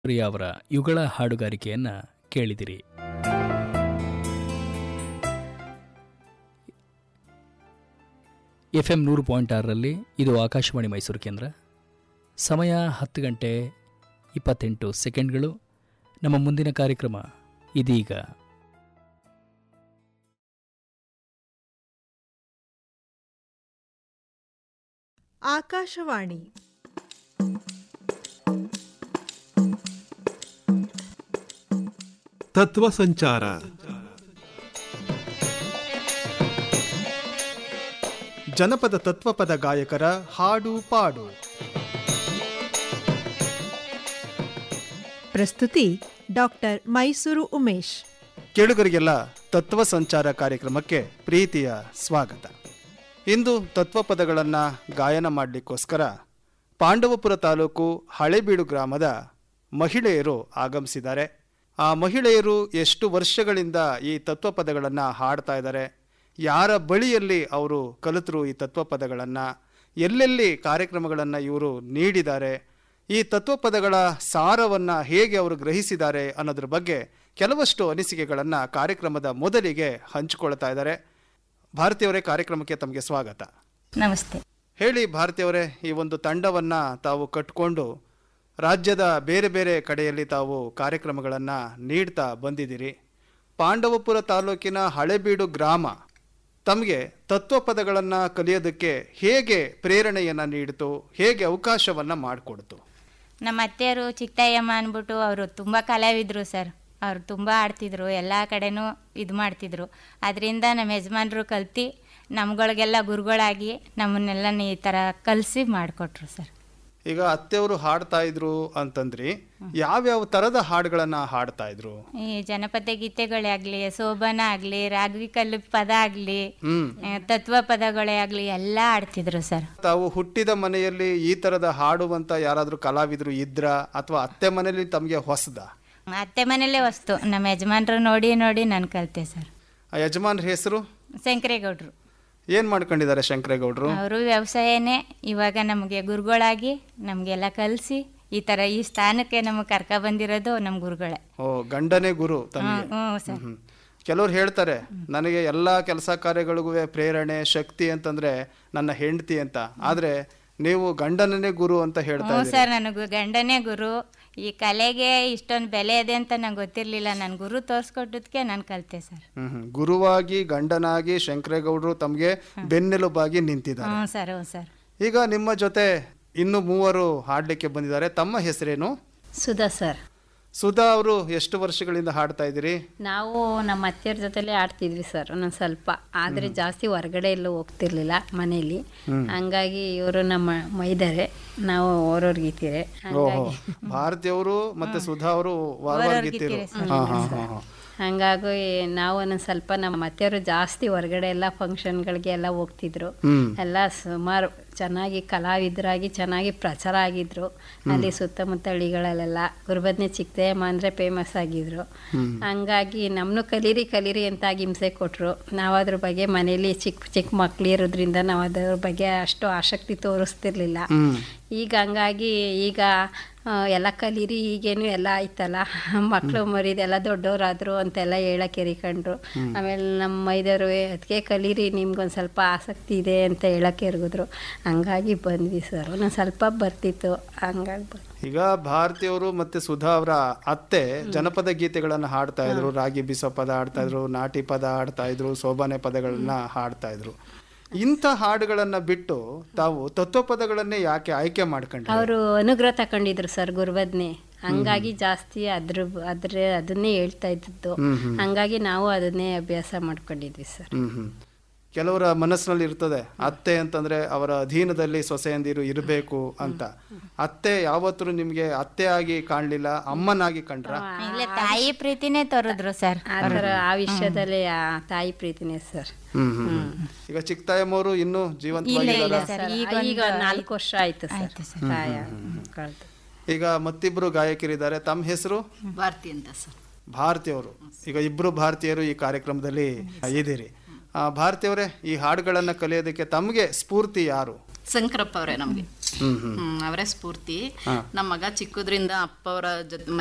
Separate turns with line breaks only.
ಪ್ರಿಯ ಅವರ ಯುಗಳ ಹಾಡುಗಾರಿಕೆಯನ್ನ ಕೇಳಿದಿರಿ F M ನೂರು ಪಾಯಿಂಟ್ ಆರರಲ್ಲಿ ಇದು ಆಕಾಶವಾಣಿ ಮೈಸೂರು ಕೇಂದ್ರ ಸಮಯ ಹತ್ತು ಗಂಟೆ ಇಪ್ಪತ್ತೆಂಟು ಸೆಕೆಂಡ್ಗಳು ನಮ್ಮ ಮುಂದಿನ ಕಾರ್ಯಕ್ರಮ ಇದೀಗ
ಆಕಾಶವಾಣಿ
ತತ್ವ ಸಂಚಾರ
ಜನಪದ ತತ್ವಪದ ಗಾಯಕರ ಹಾಡು ಪಾಡು
ಪ್ರಸ್ತುತಿ ಡಾಕ್ಟರ್ ಮೈಸೂರು ಉಮೇಶ್
ಕೇಳುಗರಿಗೆಲ್ಲ ತತ್ವ ಸಂಚಾರ ಕಾರ್ಯಕ್ರಮಕ್ಕೆ ಪ್ರೀತಿಯ ಸ್ವಾಗತ ಇಂದು ತತ್ವಪದಗಳನ್ನು ಗಾಯನ ಮಾಡಲಿಕ್ಕೋಸ್ಕರ ಪಾಂಡವಪುರ ತಾಲೂಕು ಹಳೆಬೀಡು ಗ್ರಾಮದ ಮಹಿಳೆಯರು ಆಗಮಿಸಿದ್ದಾರೆ ಆ ಮಹಿಳೆಯರು ಎಷ್ಟು ವರ್ಷಗಳಿಂದ ಈ ತತ್ವಪದಗಳನ್ನು ಹಾಡ್ತಾ ಇದ್ದಾರೆ ಯಾರ ಬಳಿಯಲ್ಲಿ ಅವರು ಕಲಿತರು ಈ ತತ್ವಪದಗಳನ್ನು ಎಲ್ಲೆಲ್ಲಿ ಕಾರ್ಯಕ್ರಮಗಳನ್ನು ಇವರು ನೀಡಿದ್ದಾರೆ ಈ ತತ್ವಪದಗಳ ಸಾರವನ್ನು ಹೇಗೆ ಅವರು ಗ್ರಹಿಸಿದ್ದಾರೆ ಅನ್ನೋದ್ರ ಬಗ್ಗೆ ಕೆಲವಷ್ಟು ಅನಿಸಿಕೆಗಳನ್ನು ಕಾರ್ಯಕ್ರಮದ ಮೊದಲಿಗೆ ಹಂಚಿಕೊಳ್ತಾ ಇದ್ದಾರೆ ಭಾರತೀಯವರೇ ಕಾರ್ಯಕ್ರಮಕ್ಕೆ ತಮಗೆ ಸ್ವಾಗತ
ನಮಸ್ತೆ
ಹೇಳಿ ಭಾರತೀಯವರೇ ಈ ಒಂದು ತಂಡವನ್ನು ತಾವು ಕಟ್ಕೊಂಡು ರಾಜ್ಯದ ಬೇರೆ ಬೇರೆ ಕಡೆಯಲ್ಲಿ ತಾವು ಕಾರ್ಯಕ್ರಮಗಳನ್ನು ನೀಡ್ತಾ ಬಂದಿದ್ದೀರಿ ಪಾಂಡವಪುರ ತಾಲೂಕಿನ ಹಳೆಬೀಡು ಗ್ರಾಮ ತಮಗೆ ತತ್ವಪದಗಳನ್ನು ಕಲಿಯೋದಕ್ಕೆ ಹೇಗೆ ಪ್ರೇರಣೆಯನ್ನು ನೀಡಿತು ಹೇಗೆ ಅವಕಾಶವನ್ನು ಮಾಡಿಕೊಡ್ತು
ನಮ್ಮ ಅತ್ತೆಯರು ಚಿಕ್ಕತಾಯಮ್ಮ ಅಂದ್ಬಿಟ್ಟು ಅವರು ತುಂಬ ಕಲಾವಿದರು ಸರ್ ಅವ್ರು ತುಂಬ ಆಡ್ತಿದ್ರು ಎಲ್ಲ ಕಡೆನೂ ಇದು ಮಾಡ್ತಿದ್ರು ಅದರಿಂದ ನಮ್ಮ ಯಜಮಾನ್ರು ಕಲ್ತು ನಮ್ಗಳಿಗೆಲ್ಲ ಗುರುಗಳಾಗಿ ನಮ್ಮನ್ನೆಲ್ಲ ಈ ಥರ ಕಲಿಸಿ ಮಾಡಿಕೊಟ್ರು ಸರ್
ಈಗ ಅತ್ತೆಯವರು ಹಾಡ್ತಾ ಇದ್ರು ಅಂತಂದ್ರಿ ಯಾವ್ಯಾವ ಥರದ ಹಾಡುಗಳನ್ನು ಹಾಡ್ತಾ ಇದ್ರು
ಈ ಜನಪದ ಗೀತೆಗಳೇ ಆಗಲಿ ಶೋಭನ ಆಗಲಿ ರಾಘವಿ ಕಲ್ಲು ಪದ ಆಗಲಿ
ಹ್ಮ್
ತತ್ವ ಪದಗಳೇ ಆಗಲಿ ಎಲ್ಲ ಆಡ್ತಿದ್ರು ಸರ್
ತಾವು ಹುಟ್ಟಿದ ಮನೆಯಲ್ಲಿ ಈ ತರದ ಹಾಡುವಂತ ಯಾರಾದ್ರೂ ಕಲಾವಿದರು ಇದ್ರ ಅಥವಾ ಅತ್ತೆ ಮನೆಯಲ್ಲಿ ತಮಗೆ ಹೊಸದ
ಅತ್ತೆ ಮನೇಲೇ ವಸ್ತು ನಮ್ಮ ಯಜಮಾನ್ರು ನೋಡಿ ನೋಡಿ ನಾನು ಕಲಿತೆ ಸರ್
ಆ ಯಜಮಾನ್ರ ಹೆಸರು
ಶಂಕರೇಗೌಡರು
ಏನ್ ಮಾಡ್ಕೊಂಡಿದ್ದಾರೆ ಶಂಕರೇಗೌಡರು
ಅವರು ವ್ಯವಸಾಯನೇ ಇವಾಗ ನಮಗೆ ಗುರುಗಳಾಗಿ ನಮಗೆಲ್ಲ ಕಲಿಸಿ ಈ ಥರ ಈ ಸ್ಥಾನಕ್ಕೆ ನಮಗೆ ಕರ್ಕ ಬಂದಿರೋದು ನಮ್ಮ ಗುರುಗಳೇ
ಓ ಗಂಡನೇ ಗುರು ತಮಗೆ
ಹ್ಞೂ ಸರ್
ಹ್ಮ್ ಕೆಲವ್ರು ಹೇಳ್ತಾರೆ ನನಗೆ ಎಲ್ಲಾ ಕೆಲಸ ಕಾರ್ಯಗಳಿಗೂ ಪ್ರೇರಣೆ ಶಕ್ತಿ ಅಂತಂದ್ರೆ ನನ್ನ ಹೆಂಡತಿ ಅಂತ ಆದ್ರೆ ನೀವು ಗಂಡನನ್ನೇ ಗುರು ಅಂತ ಹೇಳ್ತಾ
ಹ್ಞೂ
ಇದ್ದೀರಿ
ಸರ್ ನನಗೆ ಗಂಡನೇ ಗುರು ಈ ಕಲೆಗೆ ಇಷ್ಟೊಂದು ಬೆಲೆ ಇದೆ ಅಂತ ನಂಗೆ ಗೊತ್ತಿರಲಿಲ್ಲ ನನ್ನ ಗುರು ತೋರಿಸ್ಕೊಟ್ಟಿದ್ಕೆ ನಾನು ಕಲಿತೆ ಸರ್
ಹ್ಮ್ ಹ್ಮ್. ಗುರುವಾಗಿ ಗಂಡನಾಗಿ ಶಂಕರೇಗೌಡರು ತಮಗೆ ಬೆನ್ನೆಲುಬಾಗಿ ನಿಂತಿದ್ದಾರೆ
ಹ್ಞೂ ಸರ್ ಹ್ಞೂ ಸರ್
ಈಗ ನಿಮ್ಮ ಜೊತೆ ಇನ್ನು ಮೂವರು ಹಾಡ್ಲಿಕ್ಕೆ ಬಂದಿದ್ದಾರೆ ತಮ್ಮ ಹೆಸರೇನು
ಸುಧಾ ಸರ್
ಸುಧಾ ಅವರು ಎಷ್ಟು ವರ್ಷಗಳಿಂದ ಹಾಡ್ತಾ ಇದ್ದೀರಿ
ನಾವು ನಮ್ಮ ಅತ್ತೆಯವ್ರ ಜೊತೆಲೇ ಆಡ್ತಿದ್ವಿ ಸರ್ ಒಂದೊಂದು ಸ್ವಲ್ಪ ಆದರೆ ಜಾಸ್ತಿ ಹೊರಗಡೆ ಎಲ್ಲೂ ಹೋಗ್ತಿರ್ಲಿಲ್ಲ ಮನೇಲಿ ಹಂಗಾಗಿ ಇವರು ನಮ್ಮ ಮೈದರೆ ನಾವು ಓರೋರ್ಗಿತ್ತೀರಿ
ಓಹೋ ಭಾರತಿಯವರು ಮತ್ತೆ ಸುಧಾ ಅವರು ವಾರವಾರ್ಗಿತ್ತಿರು ಹಾ ಹಾ ಹಾ ಹಾ
ಹಂಗಾಗಿ ನಾವು ಒಂದೊಂದು ಸ್ವಲ್ಪ ನಮ್ಮ ಅತ್ತೆಯವರು ಜಾಸ್ತಿ ಹೊರಗಡೆ ಎಲ್ಲ ಫಂಕ್ಷನ್ಗಳಿಗೆ ಎಲ್ಲ ಹೋಗ್ತಿದ್ರು
ಹ್ಮ್
ಎಲ್ಲ ಸುಮಾರು ಚೆನ್ನಾಗಿ ಕಲಾವಿದರಾಗಿ ಚೆನ್ನಾಗಿ ಪ್ರಚಾರ ಆಗಿದ್ರು ಅಲ್ಲಿ ಸುತ್ತಮುತ್ತ ಹಳ್ಳಿಗಳಲ್ಲೆಲ್ಲ ಗುರುಬದ್ನೆ ಚಿಕ್ಕದೇಮ್ಮ ಅಂದರೆ ಫೇಮಸ್ ಆಗಿದ್ರು ಹಂಗಾಗಿ ನಮ್ಮನ್ನು ಕಲೀರಿ ಕಲೀರಿ ಅಂತ ಹಿಂಸೆ ಕೊಟ್ಟರು ನಾವು ಅದ್ರ ಬಗ್ಗೆ ಮನೇಲಿ ಚಿಕ್ಕ ಚಿಕ್ಕ ಮಕ್ಳು ಇರೋದ್ರಿಂದ ನಾವು ಅದ್ರ ಬಗ್ಗೆ ಅಷ್ಟು ಆಸಕ್ತಿ ತೋರಿಸ್ತಿರ್ಲಿಲ್ಲ
ಹ್ಮ್
ಈಗ ಹಂಗಾಗಿ ಈಗ ಆ, ಎಲ್ಲ ಕಲೀರಿ ಈಗೇನು ಎಲ್ಲ ಆಯ್ತಲ್ಲ ಮಕ್ಕಳು ಮರಿದೆಲ್ಲ ದೊಡ್ಡವರಾದ್ರು ಅಂತೆಲ್ಲ ಹೇಳಕ್ಕೆ ಎರಿಕೊಂಡ್ರು ಆಮೇಲೆ ನಮ್ಮ ಮೈದವರು ಅದಕ್ಕೆ ಕಲೀರಿ ನಿಮ್ಗೊಂದು ಸ್ವಲ್ಪ ಆಸಕ್ತಿ ಇದೆ ಅಂತ ಹೇಳಕ್ಕೆ ಎರ್ಗಿದ್ರು ಹಂಗಾಗಿ ಬಂದ್ವಿ ಸರ್ ಒಂದೊಂದು ಸ್ವಲ್ಪ ಬರ್ತಿತ್ತು ಹಂಗಾಗಿ ಬಂದ್ವಿ
ಈಗ ಭಾರತಿಯವರು ಮತ್ತೆ ಸುಧಾ ಅವರ ಅತ್ತೆ ಜನಪದ ಗೀತೆಗಳನ್ನ ಹಾಡ್ತಾ ಇದ್ರು ರಾಗಿ ಬೀಸೋ ಪದ ಹಾಡ್ತಾ ಇದ್ರು ನಾಟಿ ಪದ ಹಾಡ್ತಾ ಇದ್ರು ಸೋಬಾನೆ ಪದಗಳನ್ನ ಹಾಡ್ತಾ ಇದ್ರು ಇಂಥ ಹಾಡುಗಳನ್ನ ಬಿಟ್ಟು ತಾವು ತತ್ವಪದಗಳನ್ನೇ ಯಾಕೆ ಆಯ್ಕೆ ಮಾಡ್ಕೊಂಡ್ರಿ
ಅವರು ಅನುಗ್ರಹ ತಗೊಂಡಿದ್ರು ಸರ್ ಗುರುಬದ್ನೆ ಹಂಗಾಗಿ ಜಾಸ್ತಿ ಅದ್ರ ಅದ್ರ ಅದನ್ನೇ ಹೇಳ್ತಾ ಇದ್ದದ್ದು ಹಂಗಾಗಿ ನಾವು ಅದನ್ನೇ ಅಭ್ಯಾಸ ಮಾಡ್ಕೊಂಡಿದ್ವಿ ಸರ್
ಹ್ಮ್ ಹ್ಮ್ ಕೆಲವರ ಮನಸ್ಸಿನಲ್ಲಿ ಇರ್ತದೆ ಅತ್ತೆ ಅಂತಂದ್ರೆ ಅವರ ಅಧೀನದಲ್ಲಿ ಸೊಸೆಯಂದಿರು ಇರಬೇಕು ಅಂತ ಅತ್ತೆ ಯಾವತ್ತೂ ನಿಮ್ಗೆ ಅತ್ತೆ ಆಗಿ ಕಾಣ್ಲಿಲ್ಲ ಅಮ್ಮನಾಗಿ ಕಂಡ್ರ
ಇಲ್ಲ ತಾಯಿ ಪ್ರೀತಿನೇ ತೋರಿದ್ರು ಸರ್
ಆ ಥರ ಆ ವಿಷಯದಲ್ಲಿ ಆ ತಾಯಿ ಪ್ರೀತಿನೇ ಸರ್
ಹ್ಮ್ ಹ್ಮ್ ಹ್ಮ್. ಈಗ ಚಿಕ್ಕತಾಯಮ್ಮವರು ಇನ್ನೂ ಜೀವಂತವಾಗಿದ್ದಾರ
ಸರ್
ಸರ್, ಈಗ ನಾಲ್ಕು ವರ್ಷ ಆಯ್ತು ಸರ್ ತಾಯ ಕಳ್ದು
ಈಗ ಮತ್ತಿಬ್ರು ಗಾಯಕರಿದ್ದಾರೆ ತಮ್ಮ ಹೆಸರು
ಭಾರತಿ ಅಂತ ಸರ್
ಭಾರತಿಯವರು ಈಗ ಇಬ್ರು ಭಾರತೀಯರು ಈ ಕಾರ್ಯಕ್ರಮದಲ್ಲಿ ಇದ್ದೀರಿ ಆ, ಭಾರತೀಯವರೇ ಈ ಹಾಡುಗಳನ್ನ ಕಲಿಯೋದಕ್ಕೆ ತಮಗೆ ಸ್ಫೂರ್ತಿ ಯಾರು
ಶಂಕರಪ್ಪ ಅವರೇ ನಮಗೆ
ಹ್ಮ್ ಹ್ಮ್
ಹ್ಮ್ ಅವರೇ ಸ್ಫೂರ್ತಿ ನಮ್ಮ ಮಗ ಚಿಕ್ಕದ್ರಿಂದ ಅಪ್ಪವರ ಜೊತೆ